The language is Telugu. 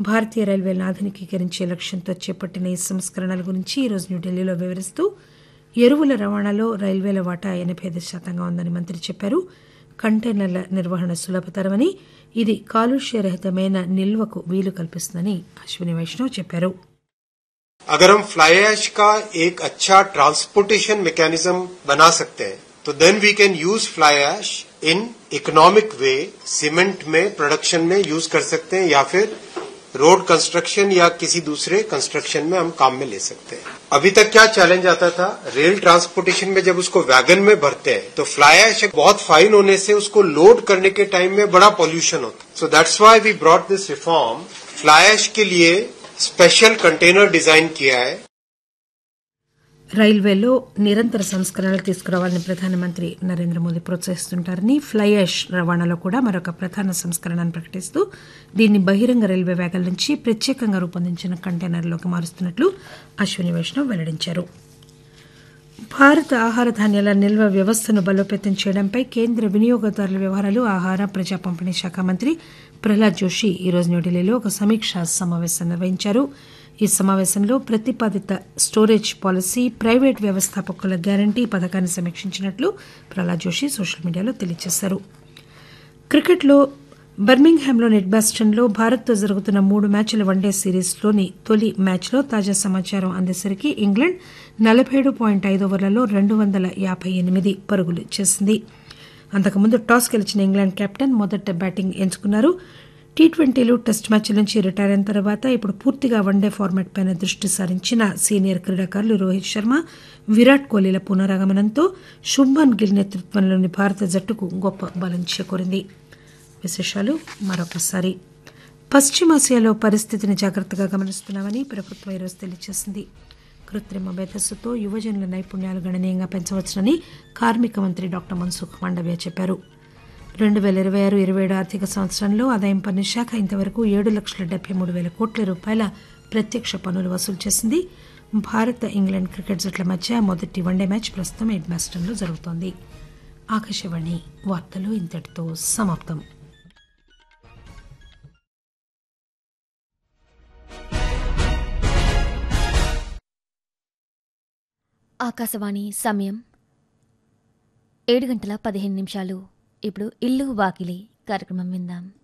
భారతీయ రైల్వేలను ఆధునికీకరించే లక్ష్యంతో చేపట్టిన ఈ సంస్కరణల గురించి ఈరోజు న్యూఢిల్లీలో వివరిస్తూ ఎరువుల రవాణాలో రైల్వేల వాటా ఎనబై ఐదు శాతంగా ఉందని మంత్రి చెప్పారు కంటైనర్ల నిర్వహణ సులభతరమని ఇది కాలుష్యరహితమైన నిల్వకు వీలు కల్పిస్తుందని అశ్విని వైష్ణవ్ చెప్పారు अगर हम फ्लाई ऐश का एक अच्छा ट्रांसपोर्टेशन मैकेनिज्म बना सकते हैं तो then we can use fly ash in economic way cement में प्रोडक्शन में यूज कर सकते हैं या फिर रोड कंस्ट्रक्शन या किसी दूसरे कंस्ट्रक्शन में हम काम में ले सकते हैं अभी तक क्या चैलेंज आता था रेल ट्रांसपोर्टेशन में जब उसको वैगन में भरते हैं तो फ्लाई ऐश बहुत फाइन होने से उसको लोड करने के टाइम में बड़ा पॉल्यूशन होता so that's why we brought this reform fly ash के लिए स्पेशल कंटेनर डिजाइन किया है రైల్వేలో నిరంతర సంస్కరణలు తీసుకురావాలని ప్రధానమంత్రి నరేంద్ర మోదీ ప్రోత్సహిస్తుంటారని ఫ్లై యాష్ రవాణాలో కూడా మరొక ప్రధాన సంస్కరణను ప్రకటిస్తూ దీన్ని బహిరంగ రైల్వే వ్యాగల నుంచి ప్రత్యేకంగా రూపొందించిన కంటైనర్లోకి మారుస్తున్నట్లు అశ్విని వైష్ణవ్ వెల్లడించారు భారత ఆహార ధాన్యాల నిల్వ వ్యవస్థను బలోపేతం చేయడంపై కేంద్ర వినియోగదారుల వ్యవహారాలు ఆహార ప్రజా పంపిణీ శాఖ మంత్రి ప్రహ్లాద్ జోషి ఈరోజు న్యూఢిల్లీలో ఒక సమీక్షా సమావేశం నిర్వహించారు ఈ సమావేశంలో ప్రతిపాదిత స్టోరేజ్ పాలసీ ప్రైవేట్ వ్యవస్థాపకుల గ్యారంటీ పథకాన్ని సమీక్షించినట్లు ప్రహ్లాద్ జోషి సోషల్ మీడియాలో తెలియజేశారు క్రికెట్లో బర్మింగ్హామ్లోని ఎడ్బాస్టన్లో భారత్తో జరుగుతున్న మూడు మ్యాచ్ల వన్డే సిరీస్లోని తొలి మ్యాచ్లో తాజా సమాచారం అందేసరికి ఇంగ్లాండ్ నలభై ఏడు పాయింట్ ఐదు ఓవర్లలో రెండు వందల యాభై ఎనిమిది పరుగులు చేసింది అంతకుముందు టాస్ గెలిచిన ఇంగ్లాండ్ కెప్టెన్ మొదట బ్యాటింగ్ ఎంచుకున్నారు టీ ట్వంటీలు టెస్ట్ మ్యాచ్ల నుంచి రిటైర్ అయిన తర్వాత ఇప్పుడు పూర్తిగా వన్డే ఫార్మాట్ పైన దృష్టి సారించిన సీనియర్ క్రీడాకారులు రోహిత్ శర్మ విరాట్ కోహ్లీల పునరాగమనంతో శుభ్మన్ గిల్ నేతృత్వంలోని భారత జట్టుకు గొప్ప బలం చేకూరింది విశేషాలు మరొకసారి పశ్చిమాసియాలో పరిస్థితిని జాగ్రత్తగా గమనిస్తున్నామని ప్రభుత్వం ఈరోజు తెలియజేసింది కృత్రిమ మేధస్సుతో యువజనుల నైపుణ్యాలు గణనీయంగా పెంచవచ్చునని కార్మిక మంత్రి డాక్టర్ మన్సుఖ్ మాండవ్య చెప్పారు రెండు వేల ఇరవై ఆరు ఇరవై ఏడు ఆర్థిక సంవత్సరంలో ఆదాయం పన్ను శాఖ ఇంతవరకు ఏడు లక్షల డెబ్బై మూడు వేల కోట్ల రూపాయల ప్రత్యక్ష పన్నులు వసూలు చేసింది భారత ఇంగ్లాండ్ క్రికెట్ జట్ల మధ్య మొదటి వన్డే మ్యాచ్ ప్రస్తుతం ఎడ్మాస్టన్లో జరుగుతోంది ఆకాశవాణి వార్తలు ఇంతటితో సమాప్తం ఆకాశవాణి సమయం ఏడు గంటల పదిహేను నిమిషాలు ఇప్పుడు ఇల్లు వాకిలి కార్యక్రమం విందాం